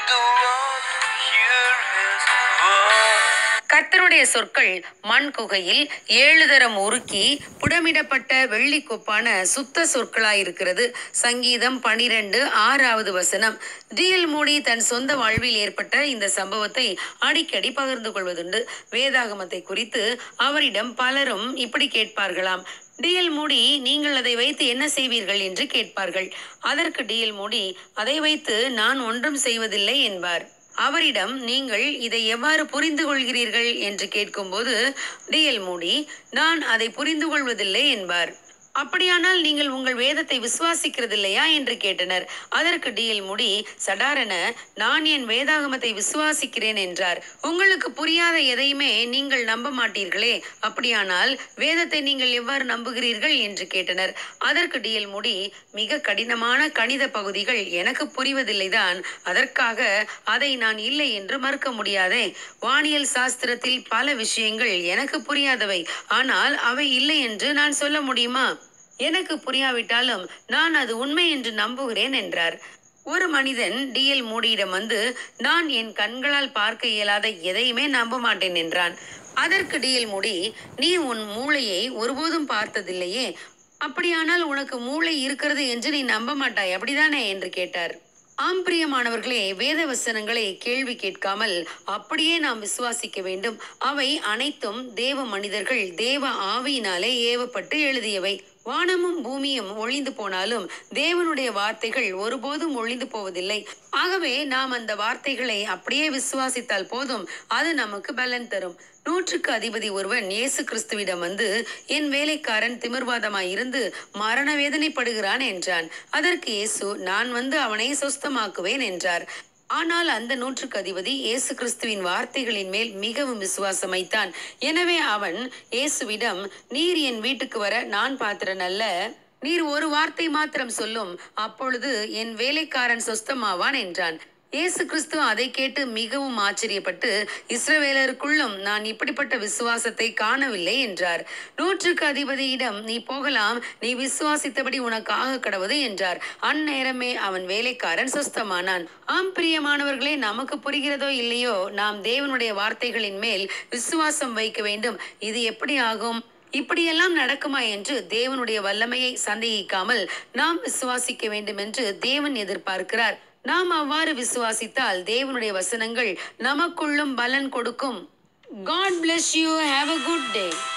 the Lord to hear his voice. கர்த்தருடைய சொற்கள் மண் குகையில் ஏழு தரம் உருக்கி புடமிடப்பட்ட வெள்ளி கொப்பான சுத்த சொற்களாயிருக்கிறது சங்கீதம் பனிரெண்டு ஆறாவது வசனம் டிஎல் மூடி தன் சொந்த வாழ்வில் ஏற்பட்ட இந்த சம்பவத்தை அடிக்கடி பகிர்ந்து கொள்வதுண்டு வேதாகமத்தை குறித்து அவரிடம் பலரும் இப்படி கேட்பார்களாம் டிஎல் மூடி நீங்கள் அதை வைத்து என்ன செய்வீர்கள் என்று கேட்பார்கள் அதற்கு டிஎல் மூடி அதை வைத்து நான் ஒன்றும் செய்வதில்லை என்பார் அவரிடம் நீங்கள் இதை எவ்வாறு புரிந்து கொள்கிறீர்கள் என்று கேட்கும்போது டிஎல் மூடி நான் அதை புரிந்து கொள்வதில்லை என்பார் அப்படியானால் நீங்கள் உங்கள் வேதத்தை விசுவாசிக்கிறதில்லையா என்று கேட்டனர் அதற்கு டிஎல் முடி சடாரென நான் என் வேதாகமத்தை விசுவாசிக்கிறேன் என்றார் உங்களுக்கு புரியாத எதையுமே நீங்கள் நம்ப மாட்டீர்களே அப்படியானால் வேதத்தை நீங்கள் எவ்வாறு நம்புகிறீர்கள் என்று கேட்டனர் அதற்கு டிஎல் முடி மிக கடினமான கணித பகுதிகள் எனக்கு புரிவதில்லைதான் அதற்காக அதை நான் இல்லை என்று மறுக்க முடியாதே வானியல் சாஸ்திரத்தில் பல விஷயங்கள் எனக்கு புரியாதவை ஆனால் அவை இல்லை என்று நான் சொல்ல முடியுமா எனக்கு புரியாவிட்டாலும் நான் அது உண்மை என்று நம்புகிறேன் என்றார் ஒரு மனிதன் டிஎல் மூடியிடம் வந்து நான் என் கண்களால் பார்க்க இயலாத எதையுமே நம்ப மாட்டேன் என்றான் அதற்கு டிஎல் மூடி நீ உன் மூளையை ஒருபோதும் பார்த்ததில்லையே அப்படியானால் உனக்கு மூளை இருக்கிறது என்று நீ நம்ப மாட்டாய் அப்படிதானே என்று கேட்டார் ஆம் பிரியமானவர்களே வேத வசனங்களை கேள்வி கேட்காமல் அப்படியே நாம் விசுவாசிக்க வேண்டும் அவை அனைத்தும் தேவ மனிதர்கள் தேவ ஆவியினாலே ஏவப்பட்டு எழுதியவை வானமும் பூமியும் ஒளிந்து போனாலும் தேவனுடைய வார்த்தைகள் ஒருபோதும் ஒளிந்து போவதில்லை ஆகவே நாம் அந்த வார்த்தைகளை அப்படியே விசுவாசித்தால் போதும் அது நமக்கு பலன் தரும் நூற்றுக்கு அதிபதி ஒருவன் இயேசு கிறிஸ்துவிடம் வந்து என் வேலைக்காரன் திமிர்வாதமாய் இருந்து மரண வேதனைப்படுகிறான் என்றான் அதற்கு இயேசு நான் வந்து அவனை சொஸ்தமாக்குவேன் என்றார் ஆனால் அந்த நூற்றுக்கு அதிபதி இயேசு கிறிஸ்துவின் வார்த்தைகளின் மேல் மிகவும் விசுவாசம் வைத்தான் எனவே அவன் இயேசுவிடம் நீர் என் வீட்டுக்கு வர நான் பாத்திரன் அல்ல நீர் ஒரு வார்த்தை மாத்திரம் சொல்லும் அப்பொழுது என் வேலைக்காரன் சொஸ்தமாவான் என்றான் இயேசு கிறிஸ்து அதை கேட்டு மிகவும் ஆச்சரியப்பட்டு இஸ்ரவேலருக்குள்ளும் நான் இப்படிப்பட்ட விசுவாசத்தை காணவில்லை என்றார் நூற்றுக்கு அதிபதியிடம் நீ போகலாம் நீ விசுவாசித்தபடி உனக்கு ஆக கடவுது என்றார் அந்நேரமே அவன் வேலைக்காரன் சொஸ்தமானான் ஆம் பிரியமானவர்களே நமக்கு புரிகிறதோ இல்லையோ நாம் தேவனுடைய வார்த்தைகளின் மேல் விசுவாசம் வைக்க வேண்டும் இது எப்படி ஆகும் இப்படியெல்லாம் நடக்குமா என்று தேவனுடைய வல்லமையை சந்தேகிக்காமல் நாம் விசுவாசிக்க வேண்டும் என்று தேவன் எதிர்பார்க்கிறார் நாம் அவ்வாறு விசுவாசித்தால் தேவனுடைய வசனங்கள் நமக்குள்ளும் பலன் கொடுக்கும் God bless you have a good day